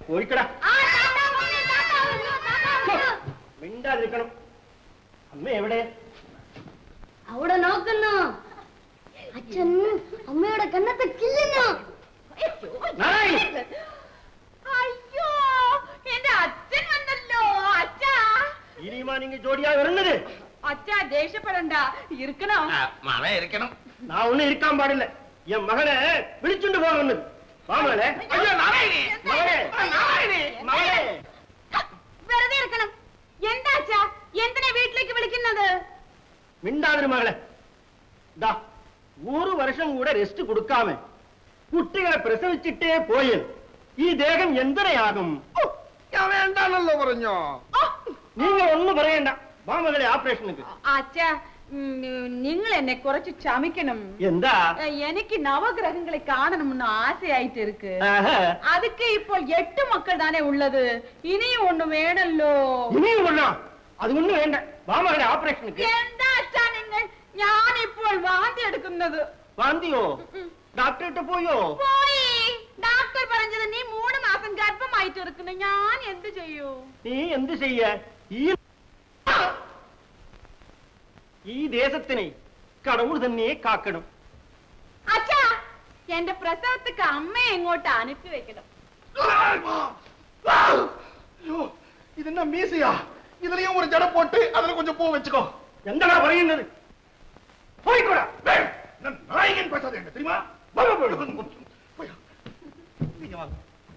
പോയിക്കടാ ആ, താത്താ വന്നു, താത്താ വന്നു, താത്താ വന്നു. മിണ്ടാതിരിക്കണം അമ്മ എവിടെ അവിടെ നോക്കുന്നു അച്ഛൻ അമ്മയുടെ കണ്ണത്തെ കില്ലുന്നു നാരായണി! അയ്യോ എന്റെ അച്ഛൻ വന്നല്ലോ അച്ഛാ ഇനിയുമാ നിങ്ങൾ ജോഡിയാ വരുന്നത് അച്ഛാ ദേഷ്യപ്പെടണ്ട ഇരിക്കണോ മഴ ഇരിക്കണം நான் ஒண்ணு இருக்காம பாடில்ல என் மகனை விழிச்சுண்டு போக வந்தது வாமலே അയ്യോ നാരായണി மகளே നാരായണി மகளே വെറുതെ ഇരിക്കണം എന്താ അച്ഛാ എന്തിനാ വീട്ടിലേക്ക് വിളിക്കുന്നത് മിണ്ടാതിരു മകളെ ദാ ഒരു വർഷം കൂടെ റെസ്റ്റ് കൊടുക്കാമെ കുട്ടികളെ പ്രസവിച്ചിട്ടേ പോയത് ഈ ദേഹം എന്തരയാകും ഞാൻ വേണ്ടാണല്ലോ പറഞ്ഞോ നിങ്ങൾ ഒന്നും പറയണ്ട വാ മകളെ ആപറേഷനുക്ക് അച്ഛാ ഉം, നിങ്ങൾ എന്നെ കുറച്ച് ക്ഷമിക്കണം എന്താ എനിക്ക് നവഗ്രഹങ്ങളെ കാണണമെന്ന് ആശയായിട്ട് ഇருக்கு ആഹാ. அதுக்கு இப்போ எட்டு மக்கள் தானே உள்ளது இனியும் ஒண்ணு வேണല്ലോ ഇനിയും കൊള്ളാം അതുകൊണ്ട് വേണ്ട വാ മകളെ ആപറേഷനുക്ക് എന്താ അച്ഛാ നിങ്ങൾ ഞാൻ ഇപ്പോൾ വാന്തി എടുക്കുന്നത് വാന്തിയോ ഡോക്ടറിട്ട് പോയോ പോയി ഡോക്ടർ പറഞ്ഞത് നീ മൂന്ന് മാസം ഗർഭമായിട്ട് ഇരിക്കുന്നു ഞാൻ എന്ത് ചെയ്യൂ നീ എന്ത് ചെയ്യ ഈ ഈ ദേശത്തിനെ കടവുൾ തന്നെ കാക്കണം അച്ഛാ എന്റെ പ്രസവத்துக்கு അമ്മയെ ഇങ്ങോട്ട് അനുപ്പി വെക്കണം ஐயோ இது என்ன மீசையா இதுலயும் ஒரு ஜடை போட்டு அதுல கொஞ்சம் பூ வச்சுக்கோ എന്താ പറയുന്നത് പോയിക്കോടാ டேய், நான் நாயகன் பேசாத என்ன தெரியுமா வா, வா, வா, வா. போயா. நீங்க வாங்க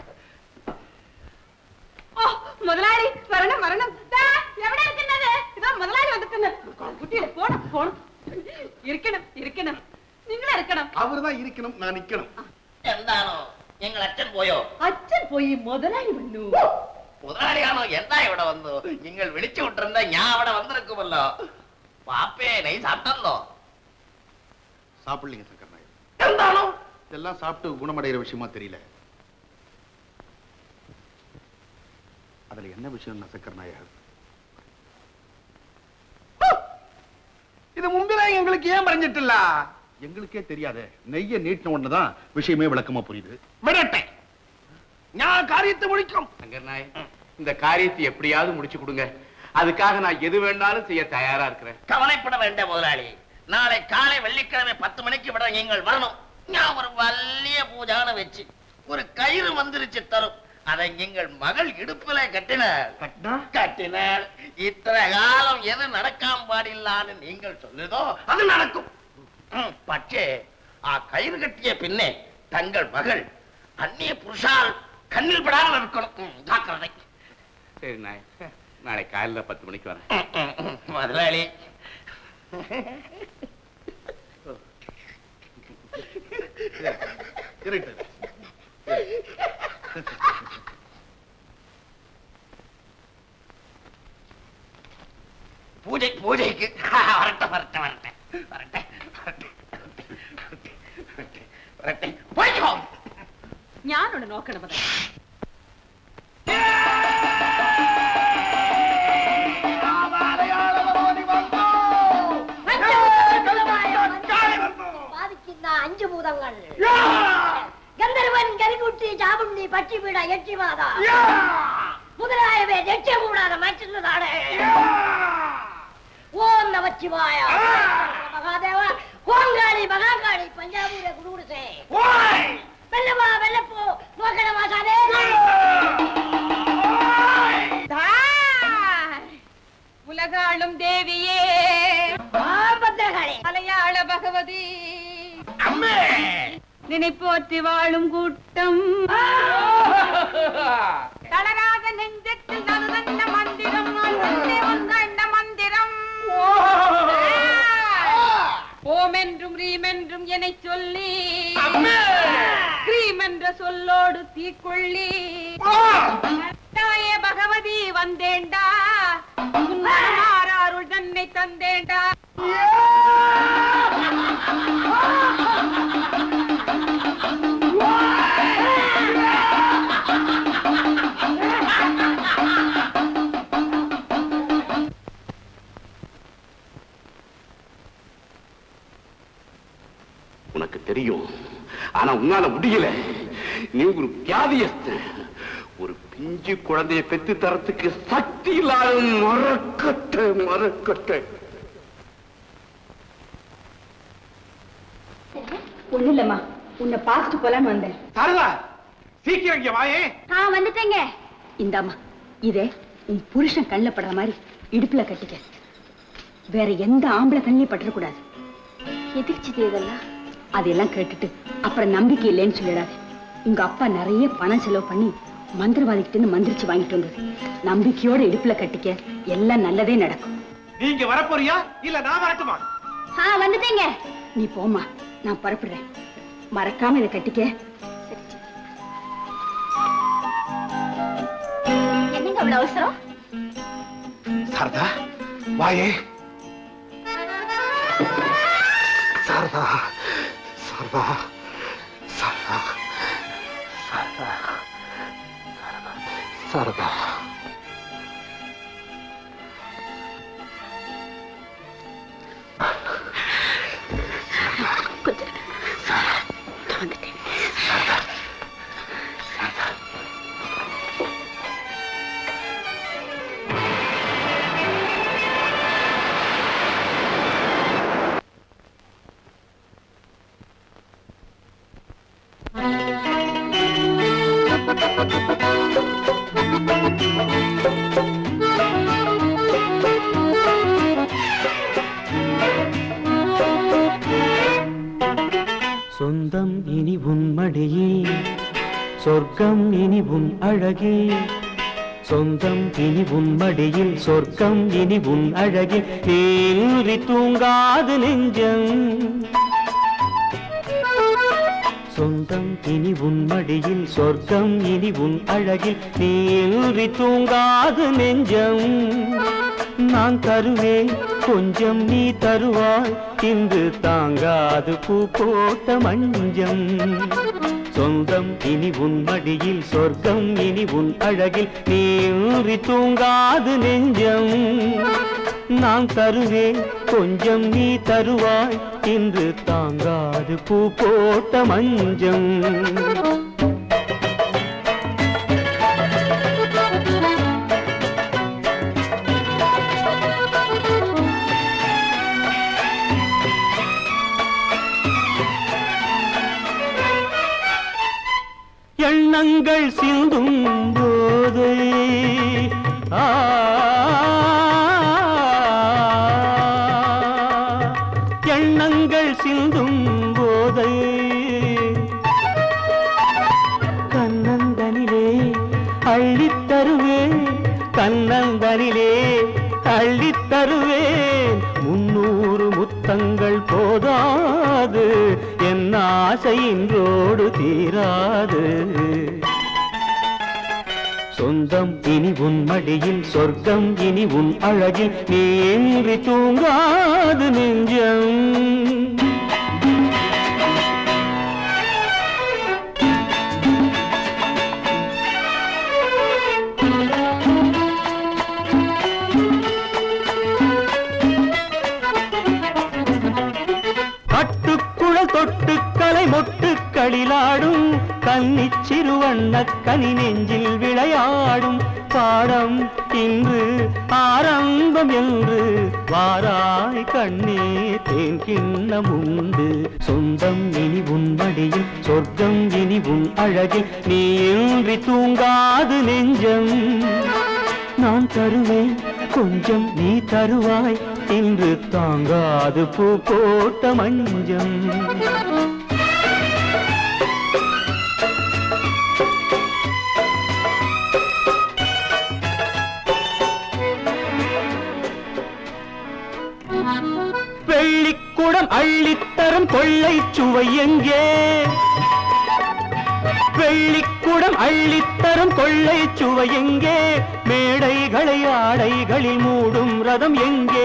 ഓ മുതലാളി വരണം വരണം ദാ, എവിടെ ഇരിക്കുന്നത് ഇതാ മുതലാളി വന്നിട്ടുണ്ട് കുട്ടികളെ പോണം പോണം ഇരിക്കണം ഇരിക്കണം നിങ്ങൾ ഇരിക്കണം அவர்தான் இருக்கணும் நான் நிக்கணும் എന്താണോ ഞങ്ങൾ അച്ഛൻ പോയോ അച്ഛൻ പോയി മുതലാളി വന്നു മുതലാളിയാണോ എന്താ ഇവിടെ വന്നു നിങ്ങൾ വിളിച്ചു വിട്ടിരുന്ന ഞാൻ അവിടെ വന്നിരിക്കുമല്ലോ പാപ്പേ നെയ് സാப்பிட்டല്ലോ சாப்பிடலீங்க சங்கர் நாயர் എന്താണോ இதெல்லாம் சாப்பிட்டு குணமடைகிற விஷயமா தெரியல அதுல என்ன விஷயம் சங்கர் நாயர் இது மும்பினா எங்களுக்கு ஏன் பறஞ்சிட்டுல எங்களுக்கே தெரியாதே நெய்ய நீட்டின உடனேதான் விஷயமே விளக்கமா புரியுது വിടട്ടെ ഞാൻ കാര്യത്തെ முடிக்கும் சங்கர் நாய் இந்த காரியத்தை எப்படியாவது முடிச்சு கொடுங்க அதுக்காக நான் எது வேணாலும் செய்ய தயாரா இருக்கிறேன் கவலைப்பட வேண்டாம் முதலாளி நாளை காலை வெள்ளிக்கிழமை பத்து மணிக்கு விட நீங்கள் வரணும் நான் ஒரு வல்லிய பூஜான வச்சு ஒரு கயிறு மந்திரிச்சு தரும் அதை எங்கள் மகள் இடுப்புல கட்டினாள் கட்டினாள் இத்தனை காலம் எது நடக்காம பாடில்லான்னு நீங்கள் சொல்லுதோ அது நடக்கும் ம், പക്ഷേ ആ കയറ് കെട്ടിയ പിന്നെ തങ്ങൾ മകൾ അന്യ പുരുഷാൽ കണ്ണിൽ പെടാതെ നിൽക്കണം ഉം, ജാഗ്രത சரி நாய் நாளை காலையில பத்து மணிக்கு வரேன் ഉം, ഉം, ഉം, മുതലാളി இருட்டு പൂജ പൂജയ്ക്ക് വരട്ടെ വരട്ടെ വരട്ടെ വരട്ടെ വരട്ടെ വരട്ടെ വരട്ടെ പോയിക്കോ ഞാനൊന്ന് നോക്കണം മുതലാളി ബാധിക്കുന്ന അഞ്ചു ഭൂതങ്ങൾ ഗന്ധർവൻ കരികുട്ടി ചാമുണ്ടി പക്ഷിപീട യക്ഷിമാത മുതലായവയെ രക്ഷകൂടാതെ മാറ്റുന്നതാണ് ഓം നമശിവായ മഹാദേവ ഓങ്കാളി മഹാകാളി പഞ്ചാബൂരെ കുടുകുടുസേ വെല്ലവാ വെല്ലപ്പോ നോക്കണമാസാനേ தாய், உலகாளும் தேவியே ഭദ്രകാളി மலையாள பகவதி நினைப்போற்றி வாழும் கூட்டம் தளராத நெஞ்சத்தில் நறுதந்த மந்திரம் அன்பே வந்த மந்திரம் ஓம் என்றும் ரீம் என்றும் என சொல்லி கிரீம் என்ற சொல்லோடு தீக்குள்ளி தாயே பகவதி வந்தேண்டா உன்னாருள் தன்னை தந்தேண்டா உனக்கு தெரியும் ஆனா உன்னால முடியல நீ ஒரு வியாதியஸ்த ஒரு இஞ்சி குழந்தைய பெத்து தரத்துக்கு சக்தி இல்லாத மறக்கட்டை மறக்கட்டை ஒண்ணு இல்லம்மா உன்னை பார்த்துட்டு போலான்னு வந்தேன் சாரதா சீக்கிரம் இங்க வாயே ஆ வந்துட்டேங்க இந்தாம்மா இதே உன் புருஷன் கண்ணில் படுற மாதிரி இடுப்புல கட்டிக்க வேற எந்த ஆம்பளை கண்ணிலையும் பற்றக்கூடாது எதிர்ச்சிது இதெல்லாம் அதெல்லாம் கேட்டுட்டு அப்புறம் நம்பிக்கை இல்லைன்னு சொல்லிடாது உங்க அப்பா நிறைய பணம் செலவு பண்ணி மந்திரவாதிகிட்ட இருந்து மந்திரிச்சு வாங்கிட்டு வந்தது நம்பிக்கையோட இடுப்புல கட்டிக்க எல்லாம் நல்லதே நடக்கும் நீங்க வரப்போறியா இல்ல நான் வரட்டுமா ஆ வந்துட்டேங்க நீ போம்மா நான் புறப்படுறேன் மறக்காம இதை கட்டிக்க என்னங்க அவ்வளவு அவசரம் சாரதா வாயே சாரதா சாரதா சாரதா சாரதா சாரதா சொந்தம் இனி உன் மடியில் சொர்க்கம் இனி உன் அழகே சொந்தம் இனி உன் மடியில் சொர்க்கம் இனி உன் அழகில் தேறி தூங்காது நெஞ்சம் சொந்தம் இனி உன் மடியில் சொர்க்கம் இனி உன் அழகில் தேறி தூங்காது நெஞ்சம் நான் தருவேன் கொஞ்சம் நீ தருவாய் இன்று தாங்காது பூ போட்ட மஞ்சம் சொந்தம் இனி உன் மடியில் சொர்க்கம் இனி உன் அழகில் நீறி தூங்காது நெஞ்சம் நான் தருவேன் கொஞ்சம் நீ தருவாய் இன்று தாங்காது பூ போட்ட மஞ்சம் எண்ணங்கள் சிந்தும் போது ஆ, எண்ணங்கள் சிந்தும் போது கண்ணந்தனிலே அள்ளித் தருவேன் கண்ணந்தனிலே அள்ளித் தருவேன் முன்னூறு முத்தங்கள் போதாது என் ஆசை இன்றோடு தீராது சொந்தம் இனி உன் மடியில் சொர்க்கம் இனி உன் அழகில் நீன்றி தூங்காது நெஞ்சம் கட்டுக்குழல் தொட்டு கலை மொட்டுக்களிலாடும் கன்னிச் சிறுவண்ண கனி நெஞ்சில் விளையாடும் பாடம் இன்று ஆரம்பம் என்று வாராய் கண்ணே தேன் கிண்ணம் உண்டு சொந்தம் இனி உன் மடியில் சொர்க்கம் இனி உன் அழகில் நீ இன்றி தூங்காது நெஞ்சம் நான் தருவேன் கொஞ்சம் நீ தருவாய் இன்று தாங்காது பூ போட்ட மஞ்சம் வெள்ளிக்குடம் அள்ளித்தரும் கொள்ளை சுவை எங்கே வெள்ளிக்குடம் அள்ளித்தரும் கொள்ளை சுவை எங்கே மேடைகளை ஆடைகளில் மூடும் ரதம் எங்கே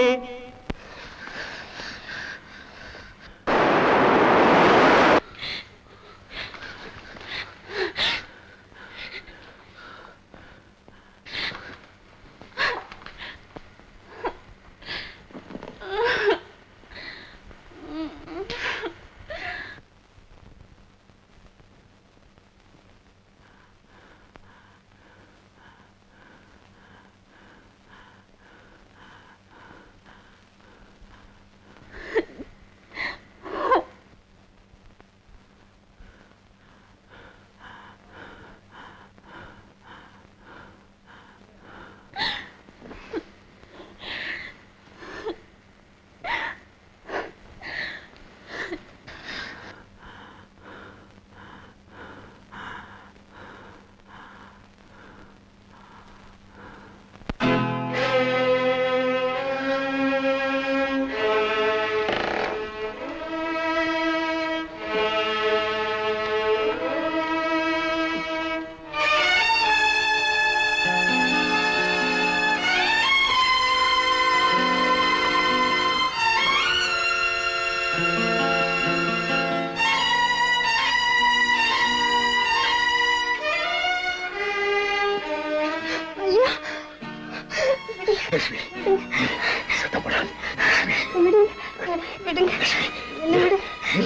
விடுங்க என்ன விடு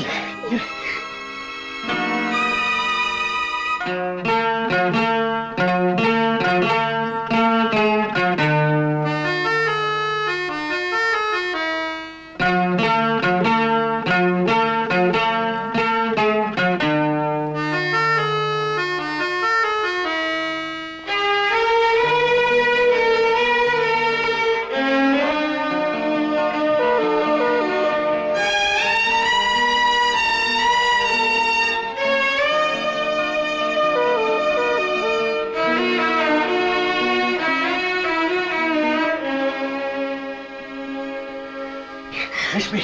லட்சுமி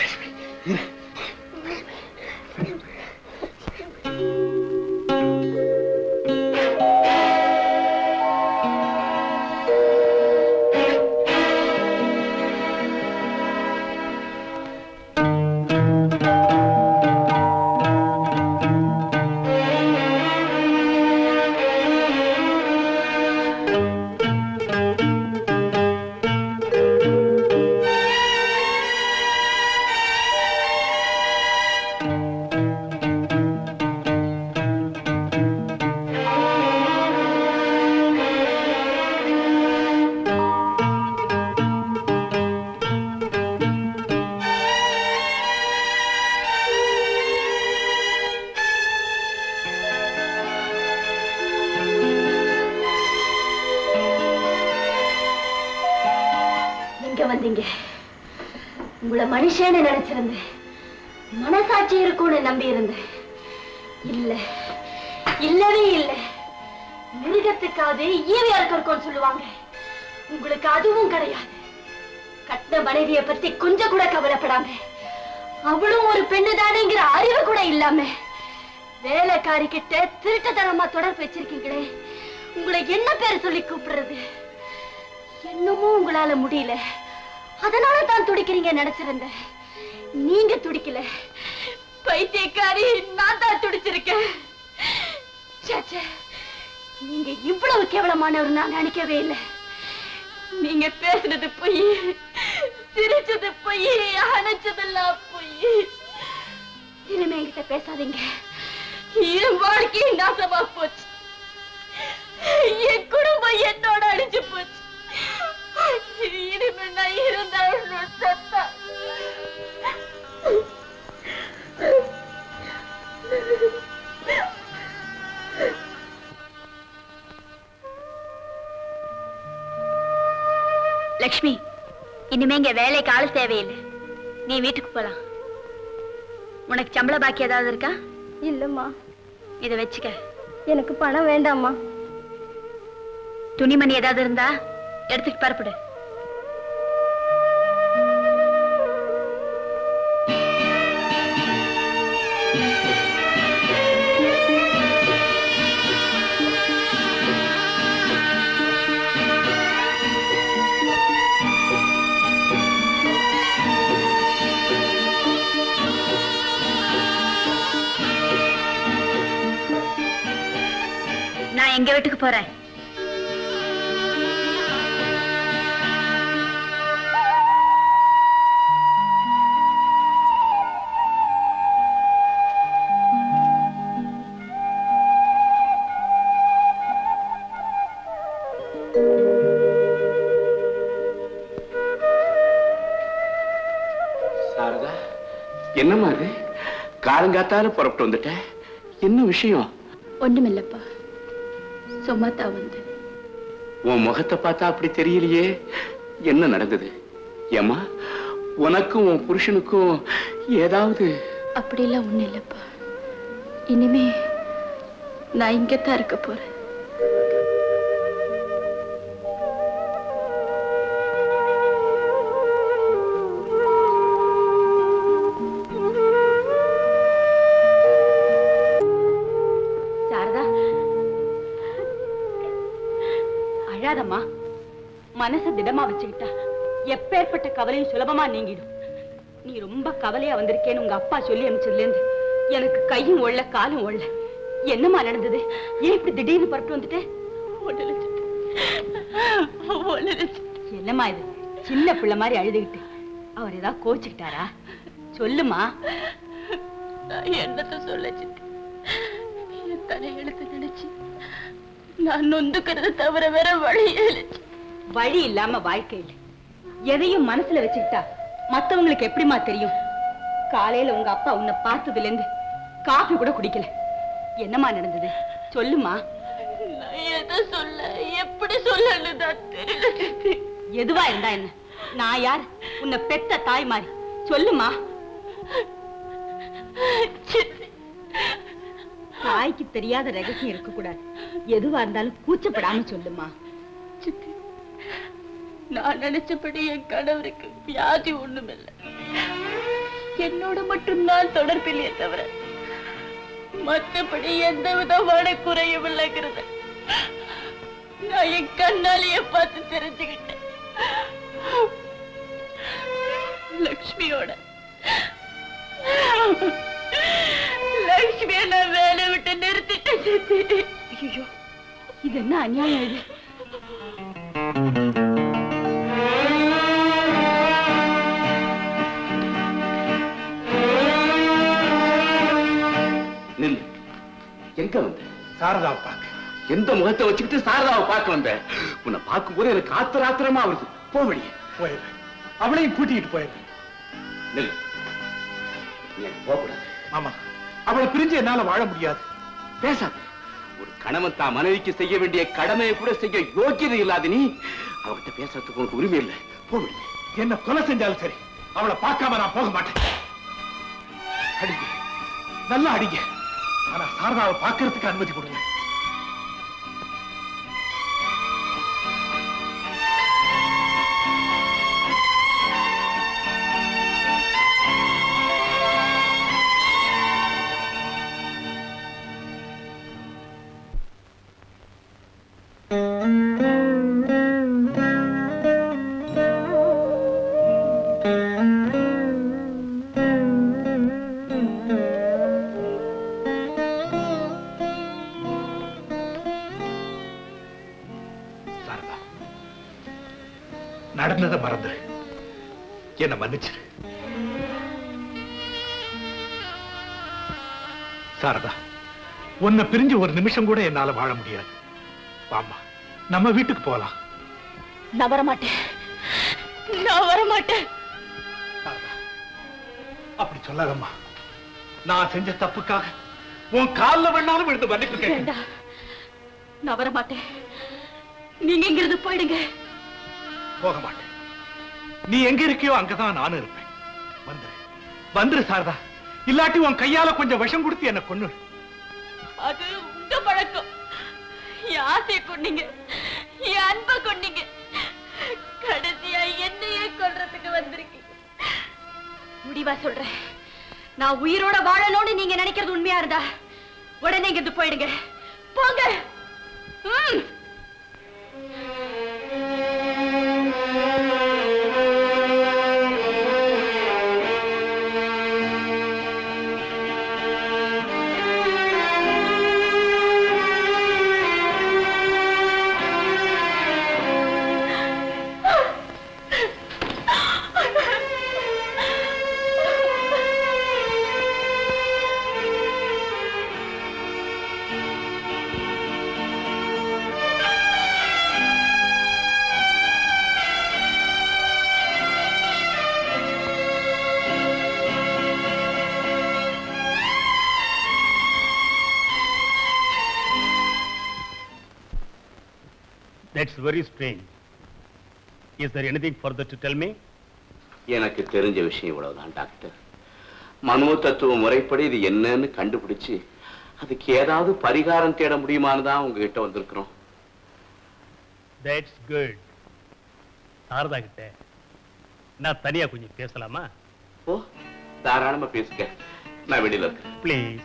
எங்க வந்தீங்க உங்களை மனுஷன்னு நினைச்சிருந்தேன் மனசாட்சி இருக்கும்னு நம்பி இருந்தேன் இல்ல இல்லவே இல்ல மிருகத்துக்காவது ஈவியா இருக்கும்னு சொல்லுவாங்க உங்களுக்கு அதுவும் கிடையாது கட்டின மனைவிய பத்தி கொஞ்சம் கூட கவலைப்படாம அவளும் ஒரு பெண்ணு தானேங்கிற அறிவு கூட இல்லாம வேலைக்காரி கிட்ட திருட்டுத்தனமா தொடர்பு வச்சிருக்கீங்களே உங்களை என்ன பேர் சொல்லி கூப்பிடுறது என்னமோ உங்களால முடியல அதனால தான் துடிக்கிறீங்க நினைச்சிருந்தேன் நீங்க துடிக்கல பைத்தியக்காரி நான் தான் துடிச்சிருக்கேன் ச்சே, ச்சே. நீங்க இவ்வளவு கேவலமானவர் நான் நினைக்கவே இல்லை நீங்க பேசுனது பொய் சிரிச்சது பொய் அணைச்சதெல்லாம் பொய் இனிமே என்கிட்ட பேசாதீங்க என் வாழ்க்கை நாசமா போச்சு என் குடும்பம் என்னோட அழிஞ்சு போச்சு இனிமே நான் இருந்தாலும் சத்தா லக்ஷ்மி இனிமே இங்க வேலைக்கு ஆள் தேவையில்லை நீ வீட்டுக்கு போலாம் உனக்கு சம்பள பாக்கி ஏதாவது இருக்கா இல்லம்மா இதை வச்சுக்க எனக்கு பணம் வேண்டாம்மா துணிமணி ஏதாவது இருந்தா எடுத்துட்டு பரப்பிடு நான் எங்க வீட்டுக்கு போறேன் சாரதா என்னம்மா அது காலங்காத்தால புறப்பட்டு வந்துட்ட என்ன விஷயம் ஒண்ணுமில்லப்பா சும்மா தான் வந்து உன் முகத்தை பார்த்தா அப்படி தெரியலையே என்ன நடந்தது ஏம்மா உனக்கும் உன் புருஷனுக்கும் ஏதாவது அப்படிலாம் ஒண்ணும் இல்லப்பா இனிமே நான் இங்கத்தான் இருக்க போறேன் சாரதா அழாதம்மா மனச திடமா வச்சுக்கிட்டா எப்பேற்பட்ட கவலையும் சுலபமா நீங்கிடும் நீ ரொம்ப கவலையா வந்திருக்கேன்னு உங்க அப்பா சொல்லி அனுப்பிச்சதுல இருந்து எனக்கு கையும் ஒள்ள காலும் ஒள்ள என்னம்மா நடந்தது ஏன் இப்படி திடீர்னு புறப்பட்டு வந்துட்டே என்னம்மா இது சின்ன பிள்ளை மாதிரி அழுதுகிட்டு அவர் ஏதாவது கோச்சுக்கிட்டாரா சொல்லுமா நான் என்னத்த சொல்ல சித்தி என் தலையெழுத்து நினைச்சு நான் நொந்துக்கிறத தவிர வேற வழியே இல்லை சித்தி. வழி இல்லாம வாழ்க்கை இல்லை எதையும் மனசுல வச்சுக்கிட்டா மத்தவங்களுக்கு எப்படிமா தெரியும் காலையில உங்க அப்பா உன்னை பார்த்ததுல இருந்து காஃபி கூட குடிக்கல என்னம்மா நடந்தது சொல்லுமா நான் எதை சொல்ல எப்படி சொல்லன்னு தான் தெரியல சித்தி எதுவா இருந்தா என்ன நான் யார் உன்னை பெத்த தாய் மாதிரி சொல்லுமா சித்தி தாய்க்கு தெரியாத ரகசியம் இருக்க கூடாது எதுவா இருந்தாலும் கூச்சப்படாம சொல்லுமா சித்தி நான் நினைச்சபடி என் கணவருக்கு வியாதி ஒண்ணுமில்ல என்னோட மட்டும்தான் தொடர்பில்லையே தவிர மற்றபடி எந்த விதமான குறையும் இல்லைங்கிறத நான் என் கண்ணாலேயே பார்த்து தெரிஞ்சுக்கிட்டேன் லக்ஷ்மியோட லக்ஷ்மியை நான் வேலை விட்டு நிறுத்திட்டேன் சித்தி ஐயோ இது என்ன அநியாயம் இது நில்லு எங்க வந்த சாரதாவை பார்க்க எந்த முகத்தை வச்சுக்கிட்டு சாரதாவை பார்க்க வந்த உன்னை பார்க்கும்போது எனக்கு ஆத்திர ஆத்திரமா வருது போ வெளியே போயிடுறேன் அவளையும் கூட்டிக்கிட்டு போயிடுறேன் நில்லு நீ அங்க போகக்கூடாது ஆமா அவளை பிரிஞ்சு என்னால வாழ முடியாது பேசாத ஒரு கணவன் தான் மனைவிக்கு செய்ய வேண்டிய கடமையை கூட செய்ய யோக்கியதை இல்லாத நீ அவகிட்ட பேசுறதுக்கு உனக்கு உரிமை இல்லை போ வெளியே என்ன கொலை செஞ்சாலும் சரி அவளை பார்க்காம நான் போக மாட்டேன் அடிங்க நல்லா அடிங்க ஆனா சாரதாவை பார்க்கறதுக்கு அனுமதி கொடுங்க சாரதா நடந்ததை மறந்து என்ன மன்னிச்சிரு சாரதா உன்னை பிரிஞ்சு ஒரு நிமிஷம் கூட என்னால வாழ முடியாது வாமா நம்ம வீட்டுக்கு போலாம் நான் வரமாட்டேன் நான் வரமாட்டேன் சாரதா, அப்படி சொல்லாதம்மா நான் செஞ்ச தப்புக்காக உன் கால்ல வேணாலும் விழுந்து மன்னிப்பு கேட்கிறேன் வேண்டாம் நான் வரமாட்டேன் நீங்க இங்கிருந்து போயிடுங்க போக மாட்டேன் நீ எங்க இருக்கியோ அங்கதான் நானும் இருப்பேன் வந்துரு வந்துரு சாரதா இல்லாட்டி உன் கையால கொஞ்சம் விஷம் கொடுத்து என்ன கொன்னு அது உங்க பழக்கம் என் ஆசையை கொண்டீங்க என் அன்பை கொண்டீங்க கடைசியா என்னையே கொல்றதுக்கு வந்திருக்கீங்க முடிவா சொல்றேன் நான் உயிரோட வாழணும்னு நீங்க நினைக்கிறது உண்மையா இருந்தா உடனே இங்கிருந்து போயிடுங்க போங்க ம். That's very strange. Is there anything further to tell me? எனக்கு தெரிஞ்ச விஷயம் இவ்வளவுதான் டாக்டர் மனோ தத்துவ முறைப்படி இது என்னன்னு கண்டுபிடிச்சு அதுக்கு ஏதாவது பரிகாரம் தேட முடியுமான்னு தான் உங்ககிட்ட வந்திருக்கிறோம் That's good. சாரதா கிட்ட நான் தனியா கொஞ்சம் பேசலாமா ஓ தாராளமா பேசுங்க நான் வெளியில இருக்கேன் ப்ளீஸ்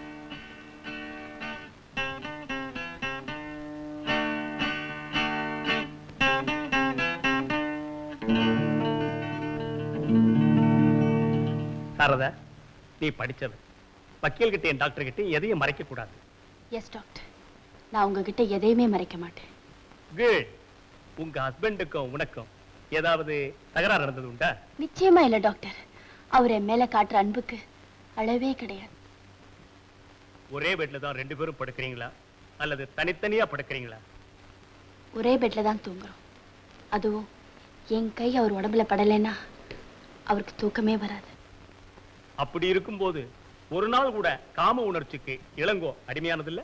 சாரதா நீ படிச்சது வக்கீல் கிட்டையும் டாக்டர் கிட்டையும் எதையும் மறைக்க கூடாது எஸ் டாக்டர் நான் உங்ககிட்ட எதையுமே மறைக்க மாட்டேன் குட் உங்க ஹஸ்பண்டுக்கும் உனக்கும் ஏதாவது தகராறு நடந்தது உண்டா நிச்சயமா இல்ல டாக்டர் அவர் என் மேல காட்டுற அன்புக்கு அளவே கிடையாது ஒரே பெட்ல தான் ரெண்டு பேரும் படுக்கிறீங்களா அல்லது தனித்தனியா படுக்கிறீங்களா ஒரே பெட்ல தான் தூங்குறோம் அதுவும் என் கை அவர் உடம்புல படலைன்னா அவருக்கு தூக்கமே வராது அப்படி இருக்கும்போது ஒரு நாள் கூட காம உணர்ச்சிக்கு இளங்கோ அடிமையானதில்ல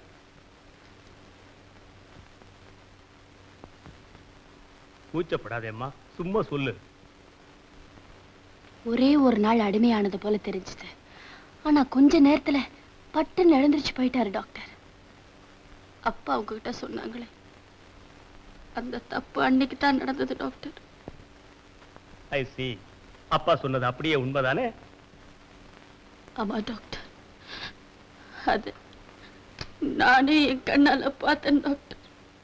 கூச்சப்படாதேம்மா சும்மா சொல்லு ஒரே ஒரு நாள் அடிமையானது போல தெரிஞ்சது ஆனா கொஞ்ச நேரத்துல பட்டுன்னு எழுந்திருச்சு போயிட்டாரு டாக்டர் அப்பா உங்ககிட்ட சொன்னாங்களே அந்த தப்பு அன்னைக்கு தான் நடந்தது டாக்டர் ஐ சி அப்பா சொன்னது அப்படியே உண்மைதானே ஆமா டாக்டர் அது நானே என் கண்ணால பார்த்தேன் டாக்டர்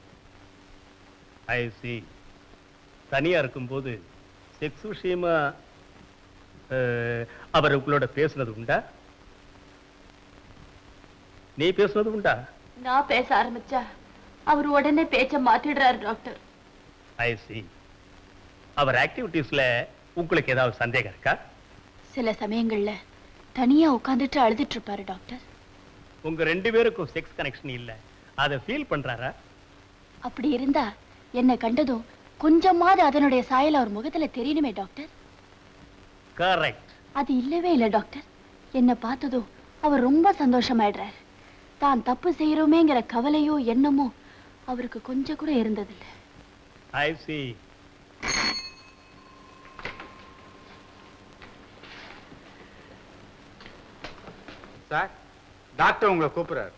ஐ சி தனியா இருக்கும்போது செக்ஸ் விஷயமா அஹ், அவர் உங்களோட பேசுனது உண்டா நீ பேசுனது உண்டா நான் பேச ஆரம்பிச்சா அவர் உடனே பேச்ச மாத்திடுறாரு டாக்டர் ஐ சி அவர் ஆக்டிவிட்டீஸ்ல உங்களுக்கு ஏதாவது சந்தேகம் இருக்கா சில சமயங்கள்ல தனியா உட்கார்ந்துட்டு அழுதுட்டு இருப்பாரு டாக்டர் உங்க ரெண்டு பேருக்கும் செக்ஸ் கனெக்ஷன் இல்ல அதை ஃபீல் பண்றாரா அப்படி இருந்தா என்னை கண்டதும் கொஞ்சமாவது அதனுடைய சாயல் அவர் முகத்துல தெரியணுமே டாக்டர் கரெக்ட் அது இல்லவே இல்ல டாக்டர் என்னை பார்த்ததும் அவர் ரொம்ப சந்தோஷமாயிடுறாரு தான் தப்பு செய்யறோமேங்கிற கவலையோ எண்ணமோ அவருக்கு கொஞ்சம் கூட இருந்ததில்ல ஐ சி சார் டாக்டர் உங்களை கூப்பிடுறாரு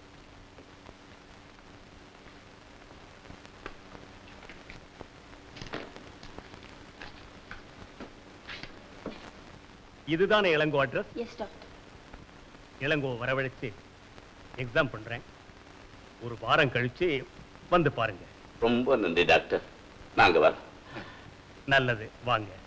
இதுதானே Ilango address yes doctor Ilango வரவழைச்சு எக்ஸாம் பண்றேன் ஒரு வாரம் கழிச்சு வந்து பாருங்க ரொம்ப நன்றி டாக்டர் நாங்க வரோம் நல்லது வாங்க